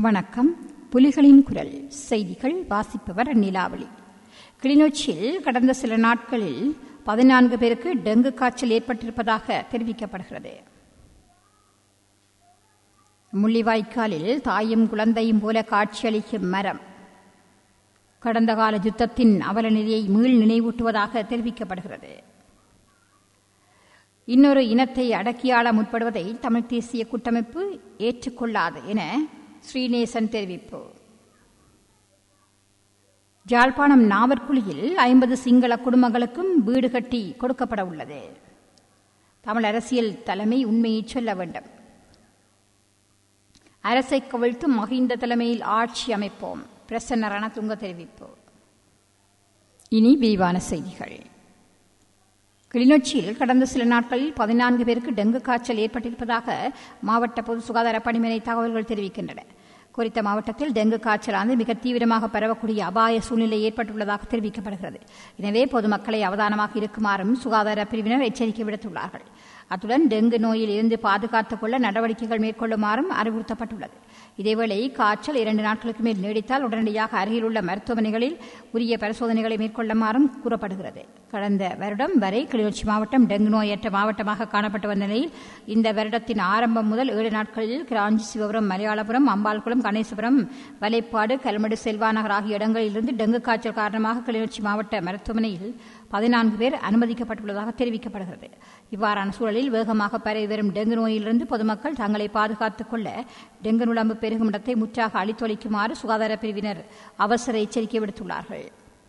வணக்கம் புலிகளின் குரல் செய்திகள் வாசிப்பவர் நிலாவளி கிளிநொச்சியில் கடந்த சில நாட்களில் பதினான்கு பேருக்கு டெங்கு காய்ச்சல் ஏற்பட்டிருப்பதாக தெரிவிக்கப்படுகிறது முள்ளிவாய்க்காலில் தாயும் குழந்தையும் போல காட்சியளிக்கும் மரம் கடந்த கால யுத்தத்தின் அவல நிலையை மீள் நினைவூட்டுவதாக தெரிவிக்கப்படுகிறது இன்னொரு இனத்தை அடக்கியாள முற்படுவதை தமிழ் தேசிய கூட்டமைப்பு ஏற்றுக்கொள்ளாது என ஸ்ரீநேசன் தெரிவிப்பு ஜாழ்ப்பாணம் நாவற்குழியில் ஐம்பது சிங்கள குடும்பங்களுக்கும் வீடு கட்டி கொடுக்கப்பட உள்ளது தமிழ் அரசியல் தலைமை உண்மையை சொல்ல வேண்டும் அரசை கவிழ்த்து மகிந்த தலைமையில் ஆட்சி அமைப்போம் பிரசன்ன ரணதுங்க தெரிவிப்பு இனி விரிவான செய்திகள் கிளிநொச்சியில் கடந்த சில நாட்களில் பதினான்கு பேருக்கு டெங்கு காய்ச்சல் ஏற்பட்டிருப்பதாக மாவட்ட பொது சுகாதார பணிமனை தகவல்கள் தெரிவிக்கின்றன குறித்த மாவட்டத்தில் டெங்கு காய்ச்சலானது மிக தீவிரமாக பரவக்கூடிய அபாய சூழ்நிலை ஏற்பட்டுள்ளதாக தெரிவிக்கப்படுகிறது எனவே பொதுமக்களை அவதானமாக இருக்குமாறும் சுகாதார பிரிவினர் எச்சரிக்கை விடுத்துள்ளார்கள் அத்துடன் டெங்கு நோயில் இருந்து பாதுகாத்துக் கொள்ள நடவடிக்கைகள் மேற்கொள்ளுமாறும் அறிவுறுத்தப்பட்டுள்ளது இதேவேளை காய்ச்சல் இரண்டு நாட்களுக்கு மேல் நீடித்தால் உடனடியாக அருகில் உள்ள மருத்துவமனைகளில் உரிய பரிசோதனைகளை மேற்கொள்ளுமாறும் கூறப்படுகிறது கடந்த வருடம் வரை கிளிநொச்சி மாவட்டம் டெங்கு நோயற்ற மாவட்டமாக காணப்பட்டு வந்த நிலையில் இந்த வருடத்தின் ஆரம்பம் முதல் ஏழு நாட்களில் கிராஞ்சி சிவபுரம் மலையாளபுரம் அம்பாள்குளம் கணேசபுரம் வலைப்பாடு கல்மடு செல்வாநகர் ஆகிய இடங்களிலிருந்து டெங்கு காய்ச்சல் காரணமாக கிளிநொச்சி மாவட்ட மருத்துவமனையில் பதினான்கு பேர் அனுமதிக்கப்பட்டுள்ளதாக தெரிவிக்கப்படுகிறது இவ்வாறான சூழலில் வேகமாக பரவி வரும் டெங்கு நோயிலிருந்து பொதுமக்கள் தங்களை பாதுகாத்துக் கொள்ள டெங்கு நுழம்பு பெருகும் இடத்தை முற்றாக அழித்தொழிக்குமாறு சுகாதார பிரிவினர் அவசர எச்சரிக்கை விடுத்துள்ளார்கள்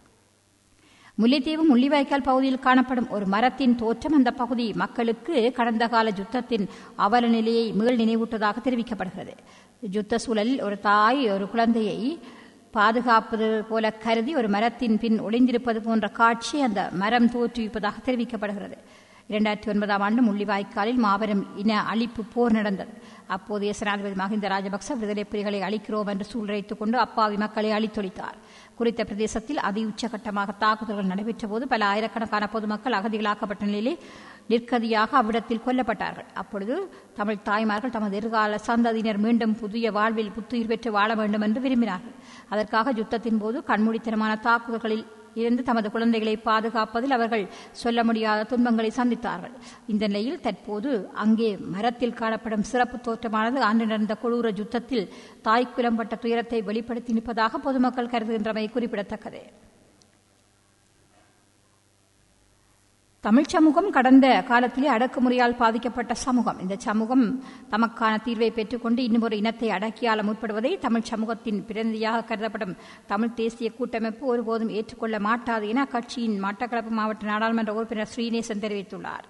முல்லைத்தீவு முள்ளிவாய்க்கால் பகுதியில் காணப்படும் ஒரு மரத்தின் தோற்றம் அந்த பகுதி மக்களுக்கு கடந்த கால யுத்தத்தின் அவல நிலையை மீள் நினைவூட்டதாக தெரிவிக்கப்படுகிறது யுத்த சூழலில் ஒரு தாய் ஒரு குழந்தையை பாதுகாப்பது போல கருதி ஒரு மரத்தின் பின் ஒளிந்திருப்பது போன்ற காட்சி அந்த மரம் தோற்றுவிப்பதாக தெரிவிக்கப்படுகிறது இரண்டாயிரத்தி ஒன்பதாம் ஆண்டு முள்ளிவாய்க்காலில் மாபெரும் இன அழிப்பு போர் நடந்தது அப்போதைய ஜனாதிபதி மஹிந்த ராஜபக்ச விடுதலை புலிகளை அழிக்கிறோம் என்று சூழ்நிலைத்துக் கொண்டு அப்பாவி மக்களை அழித்தொழித்தார் குறித்த பிரதேசத்தில் அதி உச்சகட்டமாக தாக்குதல்கள் நடைபெற்ற போது பல ஆயிரக்கணக்கான பொதுமக்கள் அகதிகளாக்கப்பட்ட நிலையிலே நிற்கதியாக அவ்விடத்தில் கொல்லப்பட்டார்கள் அப்பொழுது தமிழ் தாய்மார்கள் தமது எதிர்கால சந்ததியினர் மீண்டும் புதிய வாழ்வில் புத்துயிர் பெற்று வாழ வேண்டும் என்று விரும்பினார்கள் அதற்காக யுத்தத்தின் போது கண்மூடித்தனமான தாக்குதல்களில் இருந்து தமது குழந்தைகளை பாதுகாப்பதில் அவர்கள் சொல்ல முடியாத துன்பங்களை சந்தித்தார்கள் இந்த நிலையில் தற்போது அங்கே மரத்தில் காணப்படும் சிறப்பு தோற்றமானது ஆண்டு நடந்த கொடூர யுத்தத்தில் தாய்க்குலம்பட்ட துயரத்தை வெளிப்படுத்தி நிற்பதாக பொதுமக்கள் கருதுகின்றமை குறிப்பிடத்தக்கது தமிழ் சமூகம் கடந்த காலத்திலே அடக்குமுறையால் பாதிக்கப்பட்ட சமூகம் இந்த சமூகம் தமக்கான தீர்வை பெற்றுக்கொண்டு இன்னும் ஒரு இனத்தை அடக்கியால முற்படுவதை தமிழ் சமூகத்தின் பிரதிநிதியாக கருதப்படும் தமிழ் தேசிய கூட்டமைப்பு ஒருபோதும் ஏற்றுக்கொள்ள மாட்டாது என அக்கட்சியின் மட்டக்களப்பு மாவட்ட நாடாளுமன்ற உறுப்பினர் ஸ்ரீநேசன் தெரிவித்துள்ளார்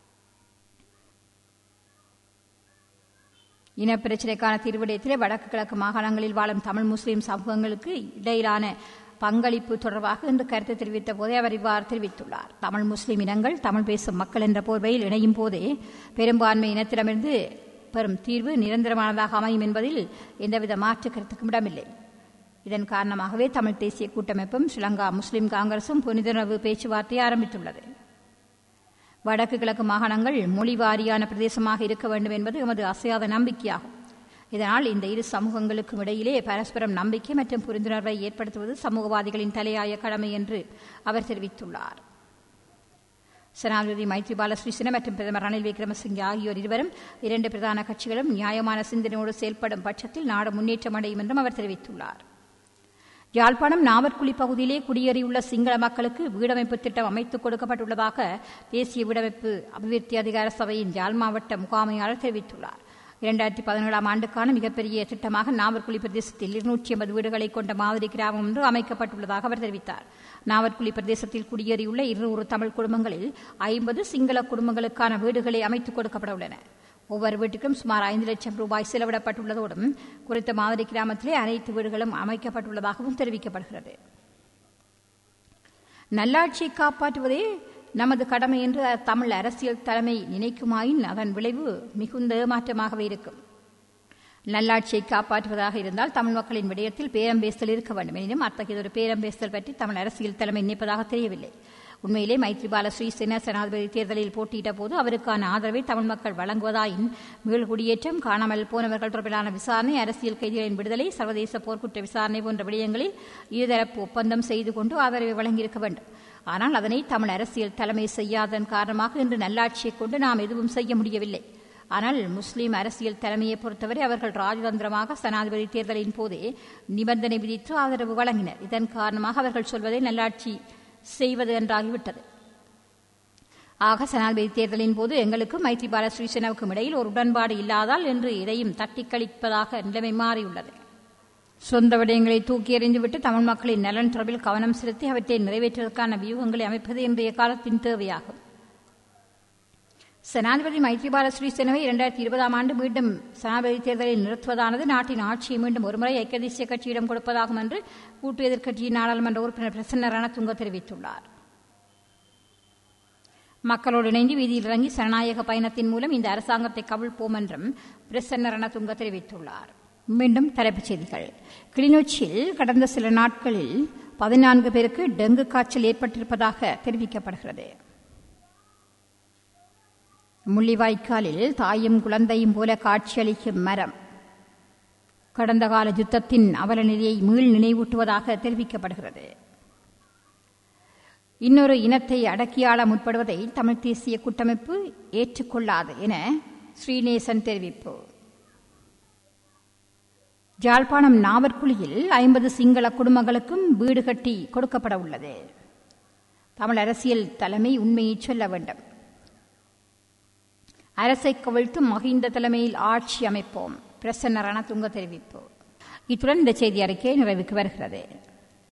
இனப்பிரச்சினைக்கான தீர்விடயத்திலே வடக்கு கிழக்கு மாகாணங்களில் வாழும் தமிழ் முஸ்லிம் சமூகங்களுக்கு இடையிலான பங்களிப்பு தொடர்பாக இன்று கருத்து தெரிவித்த போதே அவர் இவ்வாறு தெரிவித்துள்ளார் தமிழ் முஸ்லிம் இனங்கள் தமிழ் பேசும் மக்கள் என்ற போர்வையில் இணையும் போதே பெரும்பான்மை இனத்திடமிருந்து பெறும் தீர்வு நிரந்தரமானதாக அமையும் என்பதில் எந்தவித மாற்று கருத்துக்கும் இடமில்லை இதன் காரணமாகவே தமிழ் தேசிய கூட்டமைப்பும் ஸ்ரீலங்கா முஸ்லிம் காங்கிரசும் புனிதுணர்வு பேச்சுவார்த்தையை ஆரம்பித்துள்ளது வடக்கு கிழக்கு மாகாணங்கள் மொழி வாரியான பிரதேசமாக இருக்க வேண்டும் என்பது எமது அசையாத நம்பிக்கையாகும் இதனால் இந்த இரு சமூகங்களுக்கும் இடையிலே பரஸ்பரம் நம்பிக்கை மற்றும் புரிந்துணர்வை ஏற்படுத்துவது சமூகவாதிகளின் தலையாய கடமை என்று அவர் தெரிவித்துள்ளார் ஜனாதிபதி மைத்ரிபால ஸ்ரீசன மற்றும் பிரதமர் ரணில் விக்ரமசிங்கே ஆகியோர் இருவரும் இரண்டு பிரதான கட்சிகளும் நியாயமான சிந்தனையோடு செயல்படும் பட்சத்தில் நாடு முன்னேற்றம் அடையும் என்றும் அவர் தெரிவித்துள்ளார் யாழ்ப்பாணம் நாவற்குழி பகுதியிலே குடியேறியுள்ள சிங்கள மக்களுக்கு வீடமைப்பு திட்டம் அமைத்துக் கொடுக்கப்பட்டுள்ளதாக தேசிய வீடமைப்பு அபிவிருத்தி அதிகார சபையின் யாழ் மாவட்ட முகாமையாளர் தெரிவித்துள்ளார் இரண்டாயிரத்தி பதினேழாம் ஆண்டுக்கான மிகப்பெரிய திட்டமாக நாவற்குழி பிரதேசத்தில் இருநூற்றி ஐம்பது வீடுகளை கொண்ட மாதிரி கிராமம் ஒன்று அமைக்கப்பட்டுள்ளதாக அவர் தெரிவித்தார் நாவற்குழி பிரதேசத்தில் குடியேறியுள்ள இருநூறு தமிழ் குடும்பங்களில் ஐம்பது சிங்கள குடும்பங்களுக்கான வீடுகளை அமைத்துக் கொடுக்கப்பட உள்ளன ஒவ்வொரு வீட்டுக்கும் சுமார் ஐந்து லட்சம் ரூபாய் செலவிடப்பட்டுள்ளதோடும் குறித்த மாதிரி கிராமத்திலே அனைத்து வீடுகளும் அமைக்கப்பட்டுள்ளதாகவும் தெரிவிக்கப்படுகிறது நல்லாட்சியை காப்பாற்றுவதே நமது கடமை என்று தமிழ் அரசியல் தலைமை நினைக்குமாயின் அதன் விளைவு மிகுந்த ஏமாற்றமாகவே இருக்கும் நல்லாட்சியை காப்பாற்றுவதாக இருந்தால் தமிழ் மக்களின் விடயத்தில் பேரம் பேசுதல் இருக்க வேண்டும் எனினும் அத்தகைய ஒரு பேரம் பேசுதல் பற்றி தமிழ் அரசியல் தலைமை நினைப்பதாக தெரியவில்லை உண்மையிலே மைத்ரிபால ஸ்ரீசேன ஜனாதிபதி தேர்தலில் போட்டியிட்ட போது அவருக்கான ஆதரவை தமிழ் மக்கள் வழங்குவதாயின் மீள்குடியேற்றம் காணாமல் போனவர்கள் தொடர்பிலான விசாரணை அரசியல் கைதிகளின் விடுதலை சர்வதேச போர்க்குற்ற விசாரணை போன்ற விடயங்களில் இருதரப்பு ஒப்பந்தம் செய்து கொண்டு ஆதரவை வழங்கியிருக்க வேண்டும் ஆனால் அதனை தமிழ் அரசியல் தலைமை செய்யாததன் காரணமாக இன்று நல்லாட்சியை கொண்டு நாம் எதுவும் செய்ய முடியவில்லை ஆனால் முஸ்லீம் அரசியல் தலைமையை பொறுத்தவரை அவர்கள் ராஜதந்திரமாக ஜனாதிபதி தேர்தலின் போதே நிபந்தனை விதித்து ஆதரவு வழங்கினர் இதன் காரணமாக அவர்கள் சொல்வதை நல்லாட்சி செய்வது என்றாகிவிட்டது ஆக ஜனாதிபதி தேர்தலின் போது எங்களுக்கும் மைத்ரிபால ஸ்ரீசேனாவுக்கும் இடையில் ஒரு உடன்பாடு இல்லாதால் என்று இதையும் தட்டி கழிப்பதாக நிலைமை மாறியுள்ளது சொந்த விடயங்களை தூக்கி எறிந்துவிட்டு தமிழ் மக்களின் நலன் தொடர்பில் கவனம் செலுத்தி அவற்றை நிறைவேற்றுவதற்கான வியூகங்களை அமைப்பது இன்றைய காலத்தின் தேவையாகும் ஜனாதிபதி மைத்ரிபால ஸ்ரீசேனவை இரண்டாயிரத்தி இருபதாம் ஆண்டு மீண்டும் ஜனாதிபதி தேர்தலில் நிறுத்துவதானது நாட்டின் ஆட்சியை மீண்டும் ஒருமுறை ஐக்கிய தேசிய கட்சியிடம் கொடுப்பதாகும் என்று கூட்டு எதிர்க்கட்சியின் நாடாளுமன்ற உறுப்பினர் பிரசன்ன ரணதுங்க தெரிவித்துள்ளார் மக்களோடு இணைந்து வீதியில் இறங்கி ஜனநாயக பயணத்தின் மூலம் இந்த அரசாங்கத்தை கவிழ்ப்போம் என்றும் பிரசன்ன ரணதுங்க தெரிவித்துள்ளார் மீண்டும் தலைப்புச் செய்திகள் கிளிநொச்சியில் கடந்த சில நாட்களில் பதினான்கு பேருக்கு டெங்கு காய்ச்சல் ஏற்பட்டிருப்பதாக தெரிவிக்கப்படுகிறது முள்ளிவாய்க்காலில் தாயும் குழந்தையும் போல காட்சியளிக்கும் மரம் கடந்த கால யுத்தத்தின் அவல நிலையை மீள் நினைவூட்டுவதாக தெரிவிக்கப்படுகிறது இன்னொரு இனத்தை அடக்கியாள முற்படுவதை தமிழ் தேசிய கூட்டமைப்பு ஏற்றுக்கொள்ளாது என ஸ்ரீநேசன் தெரிவிப்பு ஜாழ்ப்பாணம் நாவற்குழியில் ஐம்பது சிங்கள குடும்பங்களுக்கும் வீடு கட்டி கொடுக்கப்பட உள்ளது தமிழ் அரசியல் தலைமை உண்மையை சொல்ல வேண்டும் அரசை கவிழ்த்து மகிந்த தலைமையில் ஆட்சி அமைப்போம் பிரசன்ன ரணதுங்க தெரிவிப்பு இத்துடன் இந்த செய்தி அறிக்கை நிறைவுக்கு வருகிறது